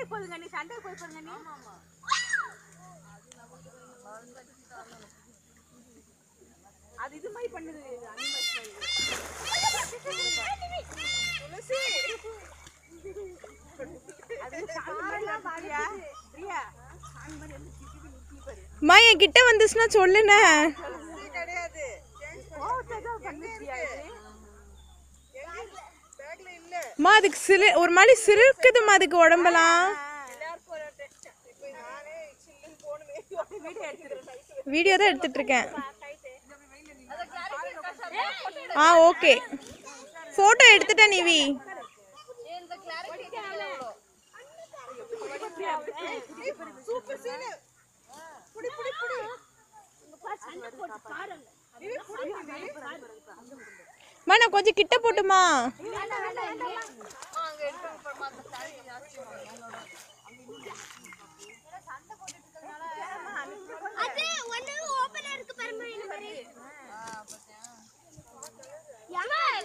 போகுதுங்க நீ சண்டைக்கு போய் பாருங்க நீ அது இது மாதிரி பண்ணுது animals மாதிரி. துளசி அது சாமி மாதிரி வந்து பிரியா பிரியா சாமி மாதிரி வந்து திட்டி நிக்கி பாரு மா என் கிட்ட வந்துச்சுன்னா சொல்லுண்ணே கிடையாது கோவத்தை தான் பண்ணுச்சியா இது பேக்ல இல்ல மா அதுக்கு சிறு ஒரு மாதிரி சிறுக்குதுமா அதுக்கு உடம்பெல்லாம் எல்லாரும் போராட்டேன் இப்போ நானே சில்லுன்னு போகணுமே வீடியோ எடுத்துக்கிறேன் வீடியோ தான் எடுத்துட்டு இருக்கேன் ஆ ஓகே ஃபோட்டோ எடுத்துட்டேன் நிவி சூப்பர் சீனு புடி புடி புடி மா நான் கொஞ்சம் கிட்ட போட்டுமா அது ஒண்ணு ஓபனா இருக்கு பாருங்க இந்த மாதிரி யார்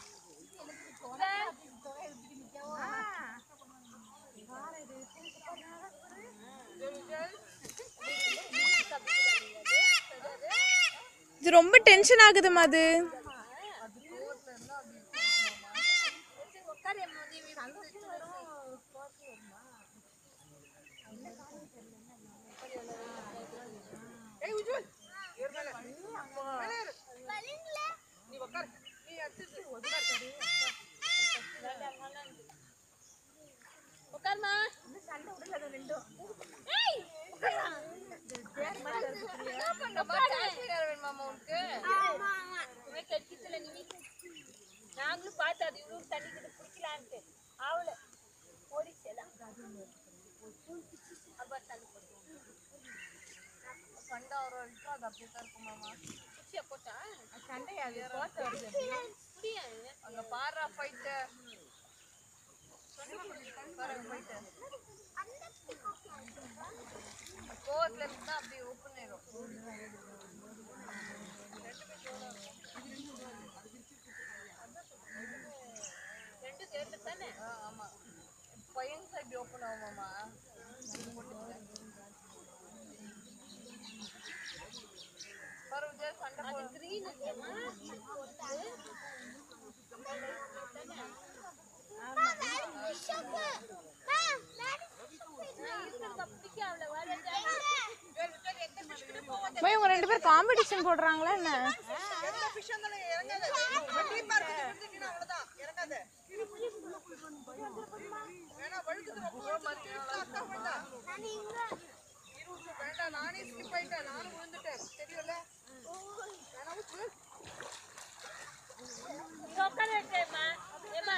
இது ரொம்ப டென்ஷன் ஆகுதுமா அது ஏய் உஜ்வல் இவர் மேல மேல இரு. நீ உட்கார் நீ அடுத்து உட்கார் உட்கார்மா சண்டை விடல அது ரெண்டும் ஏய் ஆமா ஆமா நாங்களும் பார்த்து அது இவரும் தண்ணி கிட்ட குடிக்கலான்ட்டு அவள ஓடிச்சு எல்லாம் அப்ப தண்ணி குச்சியா போட்டா சண்டையா அது போட்ட வருது முடியாது அங்க பாரா ஃபைட் பாருங்க ஃபைட் கோவத்துல இருந்தா அப்படியே ஓப்பன் ஆயிரும் ரெண்டு சேர்ந்து தானே ஆ, ஆமா பையன் சைடு ஓப்பன் ஆகுமாமா பாருங்க சண்டை அது கிரீன் இல்லையம்மா பிடிக்கும் அவளை வர மா இவங்க ரெண்டு பேரும் காம்படிஷன் போடுறாங்களா என்ன எந்த ஃபிஷ் இருந்தாலும் இறங்காத டீப்பா இருக்குது விழுந்துட்டீங்கன்னா அவ்வளவுதான் இறங்காத வேணா வழுக்குது ரொம்ப அர்த்தம் வேண்டாம் இருபது வேண்டாம் நானே ஸ்லிப் ஆயிட்டேன் நானும் விழுந்துட்டேன் தெரியும்ல வேணா விட்டு உட்கார வைக்கேம்மா ஏம்மா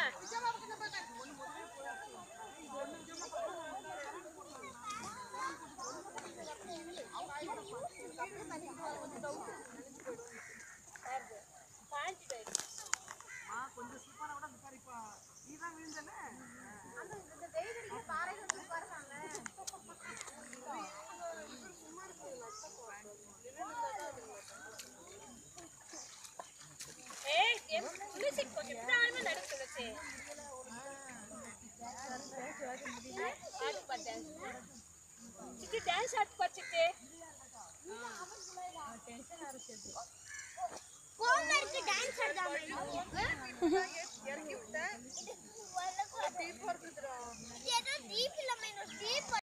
ஏய் எம் துளசி கொஞ்சம் நிதானமா நடு துளசி ஆடு பாட்டு சிட்டி டான்ஸ் ஆட்டு பச்சிட்டு கோவம் இருக்கு டான்ஸ் ஆடுதாங்க